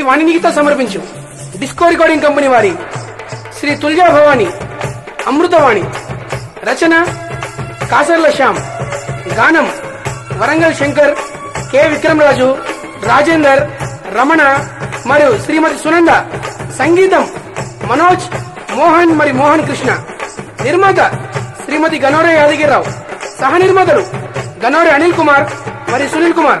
వాణినిగితో సమర్పించు disco recording company వారి శ్రీ తుల్జా భవాని అమృతవాణి రచన కాసర్ల శ్యామ్ గానం వరంగల్ శంకర్ కె విక్రమరాజు రాజేందర్ రమణ మరియు శ్రీమతి సునంద సంగీతం మనోజ్ మోహన్ మరి మోహన్ కృష్ణ నిర్మాత శ్రీమతి గనోరే యాదగిరిరావు సహ నిర్మాతలు గనోరే అనిల్ కుమార్ మరియు సునీల్ కుమార్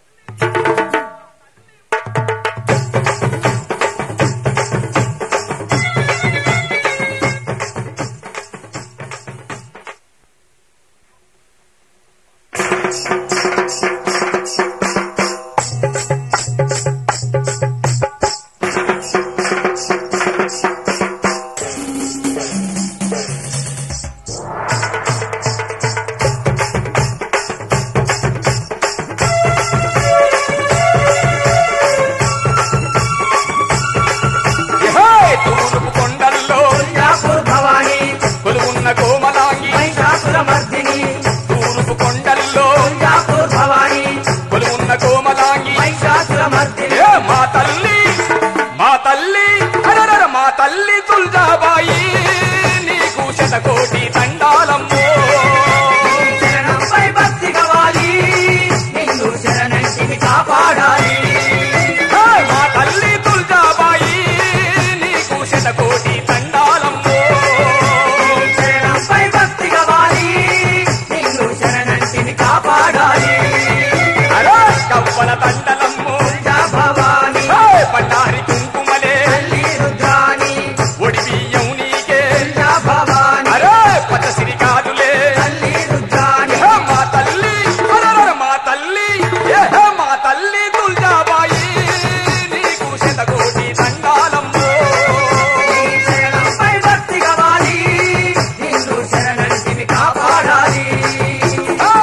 ఎహే! తూర్పు కొండల్లో తుల్జాపూర్ భవాని కొలువున్న కోమలాంగి మహిషాసుర మర్దిని తూర్పు కొండల్లో తుల్జాపూర్ భవాని కొలువున్న కోమలాంగి మహిషాసుర మర్దిని ఏ మా తల్లి మా తల్లి అరరర మా తల్లి తుల్జాబాయి నీకు శతకోటి దండాలమ్మో శరణంపై భక్తి గవాలి నిన్ను శరణంటిని కాపాడాలి ఏ మా తల్లి తుల్జాబాయి నీకు శతకోటి దండాలమ్మో శరణంపై భక్తి గవాలి నిన్ను శరణంటిని కాపాడాలి అరే కవ్వల దండలమ్మో తుల్జా భవాని ఏ పన్నారి కుంకుమలే తల్లి రుద్రాని ఒడి బియ్యం నీకే తుల్జా భవాని అరే పచ్చసిరి కాదులే తల్లి రుద్రాని ఏ మా తల్లి అరరర మా తల్లి ఏ మా తల్లి తుల్జాబాయి నీకు శతకోటి దండాలమ్మో శరణంపై భక్తి గవాలి నిన్ను శరణంటిని కాపాడాలి ఆ!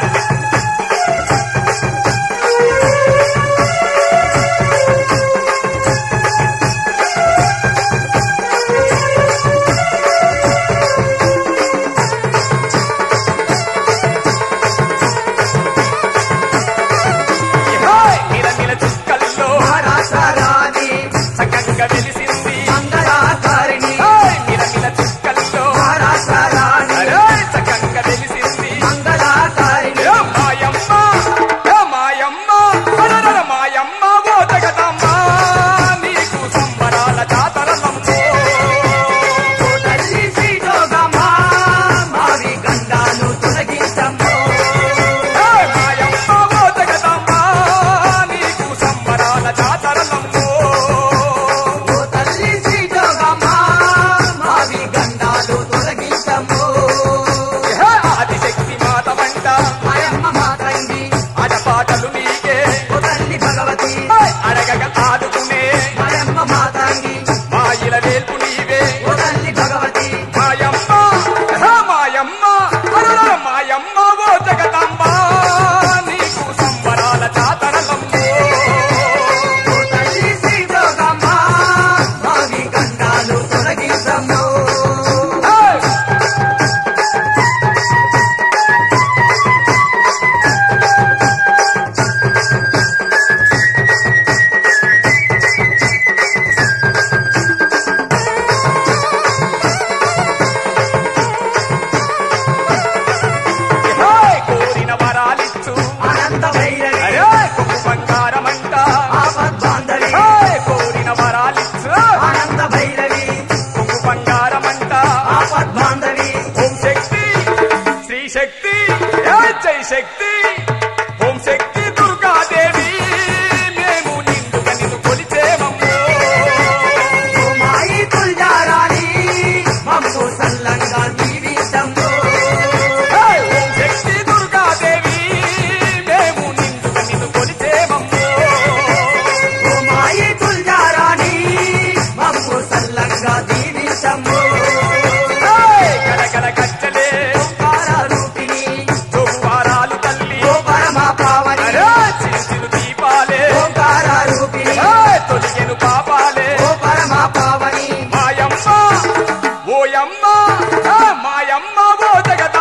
ఏ నిలనిల చుక్కల్లో మహారాష్ట్రాని చక్కగా వెలిసింది మంగళాకారిణి ఏ నిలనిల చుక్కల్లో మహారాష్ట్రాని అరే చక్కగా వెలిసింది మంగళాకారిణి ఏ మాయమ్మ ఏ మాయమ్మ అరరర మాయమ్మ ఓ జగదమ్మ నీకు సంబరాల జాతరలమ్మో ఓ తల్లి శ్రీ జోగమ్మ మావి గండాను తొలగించమ్మో ఏ మాయమ్మ ఓ జగదమ్మ నీకు సంబరాల జాతరలమ్మో ఓ తల్లి శ్రీ జోగమ్మ మావి గండాలు తొలగించమ్మో ఏ ఆదిశక్తి మాత వంట మాయమ్మ మాతంగి ఆటపాటలు నీకే ఓ తల్లి భగవతి ఏ అడగక ఆదుకునే మాయమ్మ మాతంగి మాయిల వేల్పు నీవే ఓ తల్లి భగవతి మాయమ్మ ఏ మాయమ్మ అరరర మాయమ్మ ఓ జగదమ్మ నీకు సంబరాల జాతరలమ్మో ఓ తల్లి శ్రీ జోగమ్మ మావి గండాలు తొలగించమ్మో ఏయ్! ఏయ్! కోరిన వరాలిచ్చు అనంత భైరవి అరే కొమ్ము బంగారమంట ఆపద్బాంధవి ఏయ్! కోరిన వరాలిచ్చు ఆనంద భైరవి కొమ్ము బంగారమంట ఆపద్బాంధవి ఓం శక్తి శ్రీ శక్తి ఏ జై శక్తి ఓం శక్తి దుర్గాదేవి మేము నిండుగా నిన్ను కొలిచేమమ్మో ఓ మాయి తుల్జారాణి మమ్ము సల్లంగా దీవించమ్మో ఏయ్! ఓం శక్తి దుర్గాదేవి మేము నిండుగా నిన్ను కొలిచేమమ్మో ఓ మాయి తుల్జారాణి మమ్ము సల్లంగా దీవించమ్మో ఏయ్! గలగల గజ్జలే ఓంకార రూపిణి జోగువారాలు తల్లి ఓ పరమ పావని అరే చిరు చిరు దీపాలే ఓంకార రూపిణి ఏయ్! తొలిగెను పాపాలే ఓ పరమ పావని మాయమ్మ ఓయమ్మ ఆ మాయమ్మ ఓ జగద